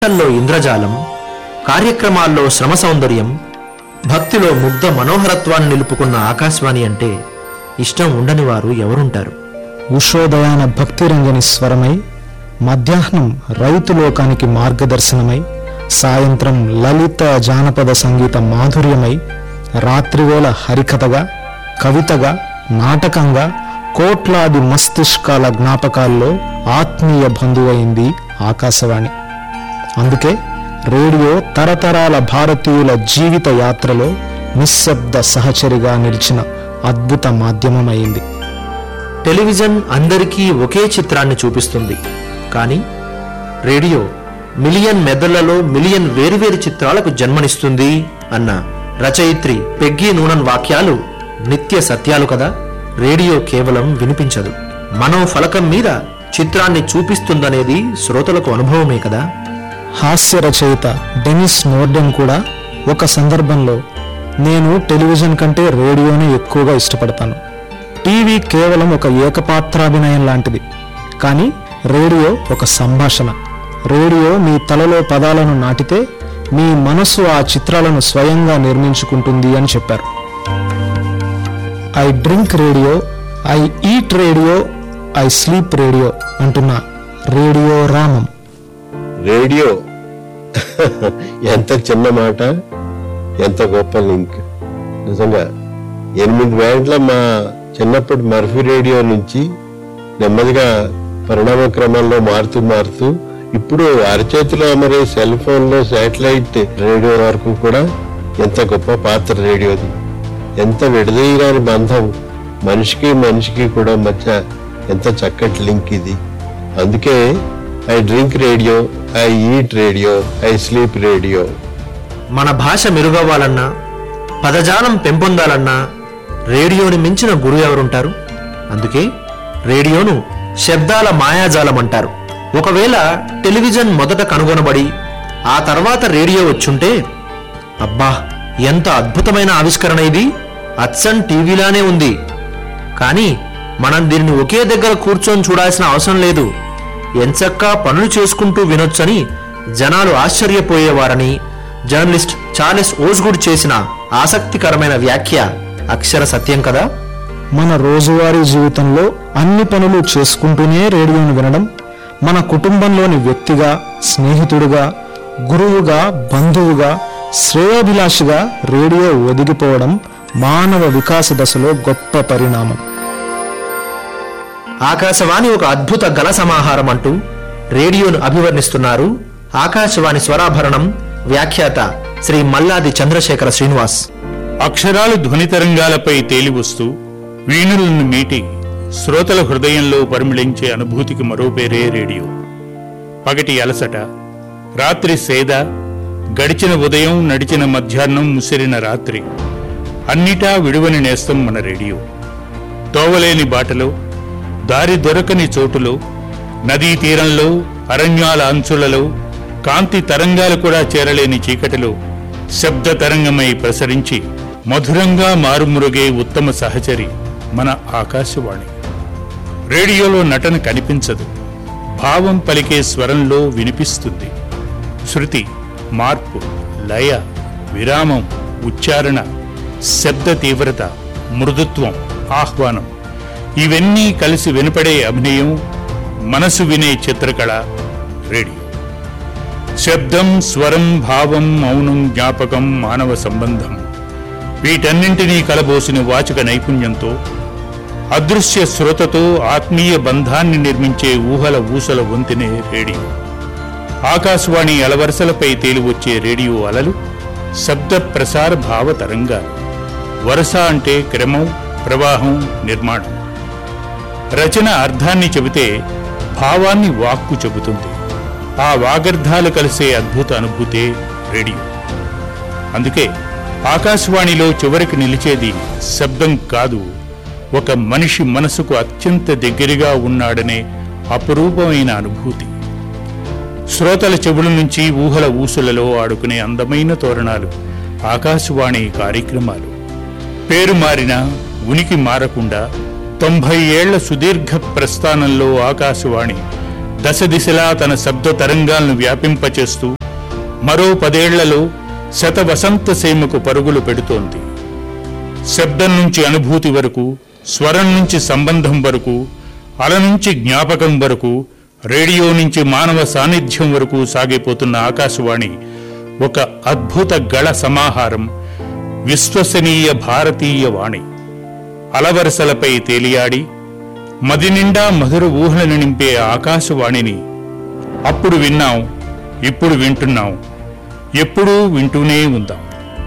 పాటల్లో ఇంద్రజాలం కార్యక్రమాల్లో శ్రమ సౌందర్యం భక్తిలో ముగ్ధ మనోహరత్వాన్ని నిలుపుకున్న ఆకాశవాణి అంటే ఇష్టం ఉండని వారు ఎవరుంటారు ఉషోదయాన భక్తిరంజని స్వరమై మధ్యాహ్నం రైతు లోకానికి మార్గదర్శనమై సాయంత్రం లలిత జానపద సంగీత మాధుర్యమై రాత్రివేళ హరికథగా కవితగా నాటకంగా కోట్లాది మస్తిష్కాల జ్ఞాపకాల్లో ఆత్మీయ బంధువైంది ఆకాశవాణి అందుకే రేడియో తరతరాల భారతీయుల జీవిత యాత్రలో నిశ్శబ్ద సహచరిగా నిలిచిన అద్భుత మాధ్యమమైంది టెలివిజన్ అందరికీ ఒకే చిత్రాన్ని చూపిస్తుంది కానీ రేడియో మిలియన్ మెదళ్లలో మిలియన్ వేరువేరు చిత్రాలకు జన్మనిస్తుంది అన్న రచయిత్రి పెగ్గీ నూనన్ వాక్యాలు నిత్య సత్యాలు కదా రేడియో కేవలం వినిపించదు మనో ఫలకం మీద చిత్రాన్ని చూపిస్తుందనేది శ్రోతలకు అనుభవమే కదా హాస్య రచయిత డెనిస్ నోర్డెన్ కూడా ఒక సందర్భంలో నేను టెలివిజన్ కంటే రేడియోనే ఎక్కువగా ఇష్టపడతాను టీవీ కేవలం ఒక ఏకపాత్రాభినయం లాంటిది కానీ రేడియో ఒక సంభాషణ రేడియో మీ తలలో పదాలను నాటితే మీ మనసు ఆ చిత్రాలను స్వయంగా నిర్మించుకుంటుంది అని చెప్పారు I drink radio I eat radio I sleep radio అంటున్న రేడియో రామం రేడియో ఎంత చిన్న మాట ఎంత గొప్ప లింక్ నిజంగా ఎనిమిది వేండ్ల మా చిన్నప్పటి మర్ఫీ రేడియో నుంచి నెమ్మదిగా పరిణామ క్రమంలో మారుతూ మారుతూ ఇప్పుడు అరచేతిలో అమరే సెల్ ఫోన్ లో శాటిలైట్ రేడియో వరకు కూడా ఎంత గొప్ప పాత్ర రేడియోది ఎంత విడదీయరాని బంధం మనిషికి మనిషికి కూడా మధ్య ఎంత చక్కటి లింక్ ఇది అందుకే I drink radio I eat radio I sleep radio మన భాష మెరుగవ్వాలన్నా పదజాలం పెంపొందాలన్నా రేడియోని మించిన గురువు ఎవరుంటారు అందుకే రేడియోను శబ్దాల మాయాజాలం అంటారు ఒకవేళ టెలివిజన్ మొదట కనుగొనబడి ఆ తర్వాత రేడియో వచ్చుంటే అబ్బా ఎంత అద్భుతమైన ఆవిష్కరణ ఇది అచ్చన్ టీవీలానే ఉంది కానీ మనం దీన్ని ఒకే దగ్గర కూర్చొని చూడాల్సిన అవసరం లేదు ఎంచక్కా పనులు చేసుకుంటూ వినొచ్చని జనాలు ఆశ్చర్యపోయేవారని జర్నలిస్ట్ చార్లెస్ ఓజ్గుడ్ చేసిన ఆసక్తికరమైన వ్యాఖ్య అక్షర సత్యం కదా మన రోజువారీ జీవితంలో అన్ని పనులు చేసుకుంటూనే రేడియోను వినడం మన కుటుంబంలోని వ్యక్తిగా స్నేహితుడిగా గురువుగా బంధువుగా శ్రేయోభిలాషిగా రేడియో ఒదిగిపోవడం మానవ వికాస దశలో గొప్ప పరిణామం ఆకాశవాణి ఒక అద్భుత గల సమాహారం అంటూ రేడియోను అభివర్ణిస్తున్నారు ఆకాశవాణి స్వరాభరణం వ్యాఖ్యాత శ్రీ మల్లాది చంద్రశేఖర శ్రీనివాస్ అక్షరాలు ధ్వని తరంగాలపై తేలివస్తూ వీణులను మీటి శ్రోతల హృదయంలో పరిమళించే అనుభూతికి మరో పేరే రేడియో పగటి అలసట రాత్రి సేద గడిచిన ఉదయం నడిచిన మధ్యాహ్నం ముసిరిన రాత్రి అన్నిటా విడువని నేస్తం మన రేడియో తోవలేని బాటలో దారి దొరకని చోటులో నదీ తీరంలో అరణ్యాల అంచులలో కాంతి తరంగాలు కూడా చేరలేని చీకటిలో శబ్ద తరంగమై ప్రసరించి మధురంగా మారుమురుగే ఉత్తమ సహచరి మన ఆకాశవాణి రేడియోలో నటన కనిపించదు భావం పలికే స్వరంలో వినిపిస్తుంది శృతి మార్పు లయ విరామం ఉచ్చారణ శబ్ద తీవ్రత మృదుత్వం ఆహ్వానం ఇవన్నీ కలిసి వినపడే అభినయం మనసు వినే చిత్రకళ రేడియో శబ్దం స్వరం భావం మౌనం జ్ఞాపకం మానవ సంబంధం వీటన్నింటినీ కలబోసిన వాచక నైపుణ్యంతో అదృశ్య శ్రోతతో ఆత్మీయ బంధాన్ని నిర్మించే ఊహల ఊసల వంతెనే రేడియో ఆకాశవాణి అలవరసలపై తేలివచ్చే రేడియో అలలు శబ్ద ప్రసార భావ తరంగాలు వరస అంటే క్రమం ప్రవాహం నిర్మాణం రచన అర్థాన్ని చెబితే భావాన్ని వాక్కు చెబుతుంది ఆ వాగర్థాలు కలిసే అద్భుత అనుభూతే రేడియో అందుకే ఆకాశవాణిలో చివరికి నిలిచేది శబ్దం కాదు ఒక మనిషి మనసుకు అత్యంత దగ్గరగా ఉన్నాడనే అపురూపమైన అనుభూతి శ్రోతల చెవుల నుంచి ఊహల ఊసులలో ఆడుకునే అందమైన తోరణాలు ఆకాశవాణి కార్యక్రమాలు పేరు మారినా ఉనికి మారకుండా తొంభై ఏళ్ల సుదీర్ఘ ప్రస్థానంలో ఆకాశవాణి దశ దిశలా తన శబ్ద తరంగాలను వ్యాపింపచేస్తూ మరో పదేళ్లలో శత వసంత సీమకు పరుగులు పెడుతోంది శబ్దం నుంచి అనుభూతి వరకు స్వరం నుంచి సంబంధం వరకు అల నుంచి జ్ఞాపకం వరకు రేడియో నుంచి మానవ సాన్నిధ్యం వరకు సాగిపోతున్న ఆకాశవాణి ఒక అద్భుత గళ సమాహారం విశ్వసనీయ భారతీయ వాణి అలవరసలపై తేలియాడి మది నిండా మధుర ఊహలను నింపే ఆకాశవాణిని అప్పుడు విన్నాం ఇప్పుడు వింటున్నాం ఎప్పుడూ వింటూనే ఉందాం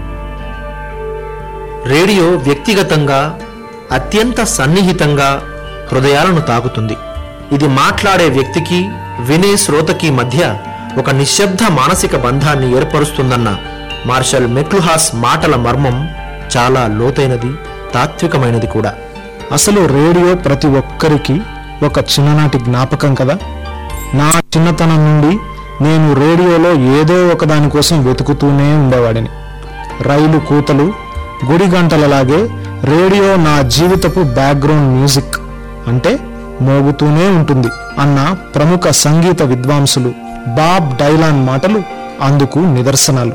రేడియో వ్యక్తిగతంగా అత్యంత సన్నిహితంగా హృదయాలను తాకుతుంది ఇది మాట్లాడే వ్యక్తికి వినే శ్రోతకి మధ్య ఒక నిశ్శబ్ద మానసిక బంధాన్ని ఏర్పరుస్తుందన్న మార్షల్ మెక్లుహాస్ మాటల మర్మం చాలా లోతైనది తాత్వికమైనది కూడా అసలు రేడియో ప్రతి ఒక్కరికి ఒక చిన్ననాటి జ్ఞాపకం కదా నా చిన్నతనం నుండి నేను రేడియోలో ఏదో ఒక దాని కోసం వెతుకుతూనే ఉండేవాడిని రైలు కూతలు గుడి గంటలలాగే రేడియో నా జీవితపు బ్యాక్గ్రౌండ్ మ్యూజిక్ అంటే మోగుతూనే ఉంటుంది అన్న ప్రముఖ సంగీత విద్వాంసులు బాబ్ డైలాన్ మాటలు అందుకు నిదర్శనాలు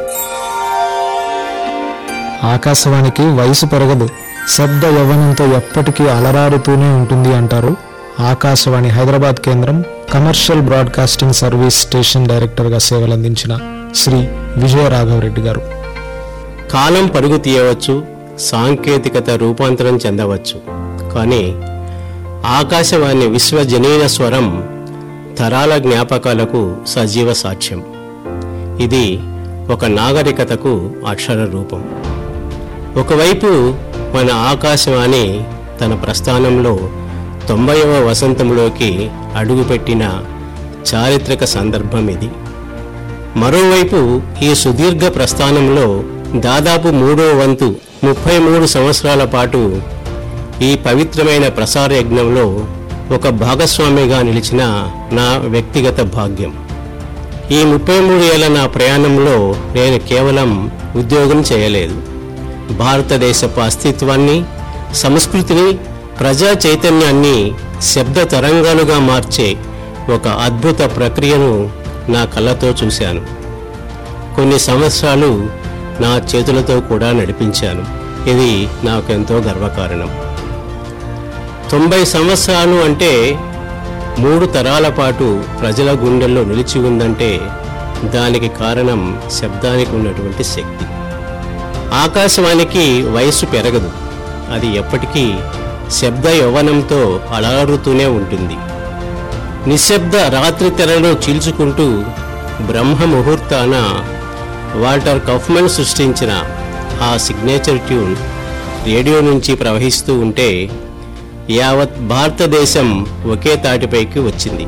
ఆకాశవాణికి వయసు పెరగదు శబ్ద యవ్వనంతో ఎప్పటికీ అలరారుతూనే ఉంటుంది అంటారు ఆకాశవాణి హైదరాబాద్ కేంద్రం కమర్షియల్ బ్రాడ్కాస్టింగ్ సర్వీస్ స్టేషన్ డైరెక్టర్గా సేవలందించిన శ్రీ విజయ రాఘవరెడ్డి గారు కాలం పరుగు తీయవచ్చు సాంకేతికత రూపాంతరం చెందవచ్చు కానీ ఆకాశవాణి విశ్వజనీయ స్వరం తరాల జ్ఞాపకాలకు సజీవ సాక్ష్యం ఇది ఒక నాగరికతకు అక్షర రూపం ఒకవైపు మన ఆకాశవాణి తన ప్రస్థానంలో తొంభైవ వసంతంలోకి అడుగుపెట్టిన చారిత్రక సందర్భం ఇది మరోవైపు ఈ సుదీర్ఘ ప్రస్థానంలో దాదాపు మూడో వంతు ముప్పై మూడు సంవత్సరాల పాటు ఈ పవిత్రమైన ప్రసార యజ్ఞంలో ఒక భాగస్వామిగా నిలిచిన నా వ్యక్తిగత భాగ్యం ఈ ముప్పై మూడు ఏళ్ల నా ప్రయాణంలో నేను కేవలం ఉద్యోగం చేయలేదు భారతదేశపు అస్తిత్వాన్ని సంస్కృతిని ప్రజా చైతన్యాన్ని శబ్ద తరంగాలుగా మార్చే ఒక అద్భుత ప్రక్రియను నా కళ్ళతో చూశాను కొన్ని సంవత్సరాలు నా చేతులతో కూడా నడిపించాను ఇది నాకెంతో గర్వకారణం తొంభై సంవత్సరాలు అంటే మూడు తరాల పాటు ప్రజల గుండెల్లో నిలిచి ఉందంటే దానికి కారణం శబ్దానికి ఉన్నటువంటి శక్తి ఆకాశవాణికి వయస్సు పెరగదు అది ఎప్పటికీ శబ్ద యవ్వనంతో అలరుతూనే ఉంటుంది నిశ్శబ్ద రాత్రి తెరలో చీల్చుకుంటూ బ్రహ్మ ముహూర్తాన వాల్టర్ కఫ్మన్ సృష్టించిన ఆ సిగ్నేచర్ ట్యూన్ రేడియో నుంచి ప్రవహిస్తూ ఉంటే యావత్ భారతదేశం ఒకే తాటిపైకి వచ్చింది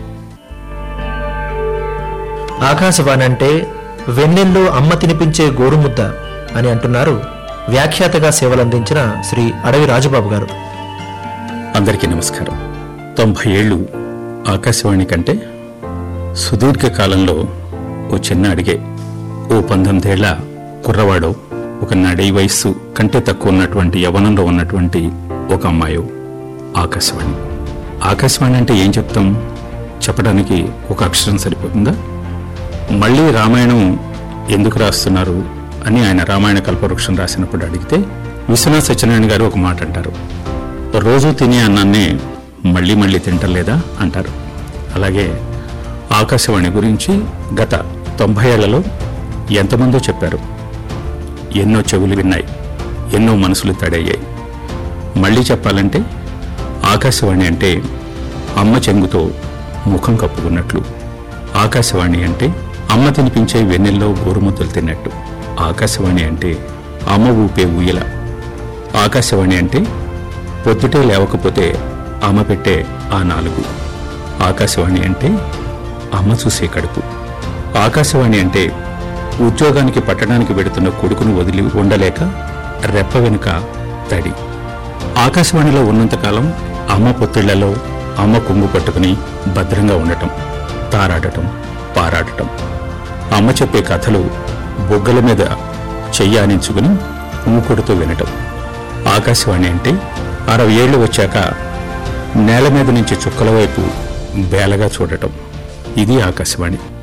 ఆకాశవాణి అంటే వెన్నెల్లో అమ్మ తినిపించే గోరుముద్ద అని అంటున్నారు వ్యాఖ్యాతగా సేవలందించిన శ్రీ అడవి రాజబాబు గారు అందరికీ నమస్కారం తొంభై ఏళ్ళు ఆకాశవాణి కంటే సుదీర్ఘ కాలంలో ఓ చిన్న అడిగే ఓ పంతొమ్మిదేళ్ల కుర్రవాడో ఒక నడి వయస్సు కంటే తక్కువ ఉన్నటువంటి యవనంలో ఉన్నటువంటి ఒక అమ్మాయో ఆకాశవాణి ఆకాశవాణి అంటే ఏం చెప్తాం చెప్పడానికి ఒక అక్షరం సరిపోతుందా మళ్ళీ రామాయణం ఎందుకు రాస్తున్నారు అని ఆయన రామాయణ కల్పవృక్షం రాసినప్పుడు అడిగితే విశ్వనాథ్ సత్యనారాయణ గారు ఒక మాట అంటారు రోజు తినే అన్నాన్నే మళ్ళీ మళ్ళీ తింటలేదా అంటారు అలాగే ఆకాశవాణి గురించి గత తొంభై ఏళ్లలో ఎంతమందో చెప్పారు ఎన్నో చెవులు విన్నాయి ఎన్నో మనసులు తడయ్యాయి మళ్ళీ చెప్పాలంటే ఆకాశవాణి అంటే అమ్మ చెంగుతో ముఖం కప్పుకున్నట్లు ఆకాశవాణి అంటే అమ్మ తినిపించే వెన్నెల్లో గోరుముద్దలు తిన్నట్టు ఆకాశవాణి అంటే అమ్మ ఊపే ఊయల ఆకాశవాణి అంటే పొద్దుటే లేవకపోతే అమ్మ పెట్టే ఆ నాలుగు ఆకాశవాణి అంటే అమ్మ చూసే కడుపు ఆకాశవాణి అంటే ఉద్యోగానికి పట్టణానికి వెడుతున్న కొడుకును వదిలి ఉండలేక రెప్ప వెనుక తడి ఆకాశవాణిలో ఉన్నంతకాలం అమ్మ పొత్తిళ్లలో అమ్మ కొంగు పట్టుకుని భద్రంగా ఉండటం తారాడటం పారాడటం అమ్మ చెప్పే కథలు బొగ్గల మీద చెయ్యానించుకుని ఊకొడుతూ వినటం ఆకాశవాణి అంటే అరవై ఏళ్ళు వచ్చాక నేల మీద నుంచి చుక్కల వైపు బేలగా చూడటం ఇది ఆకాశవాణి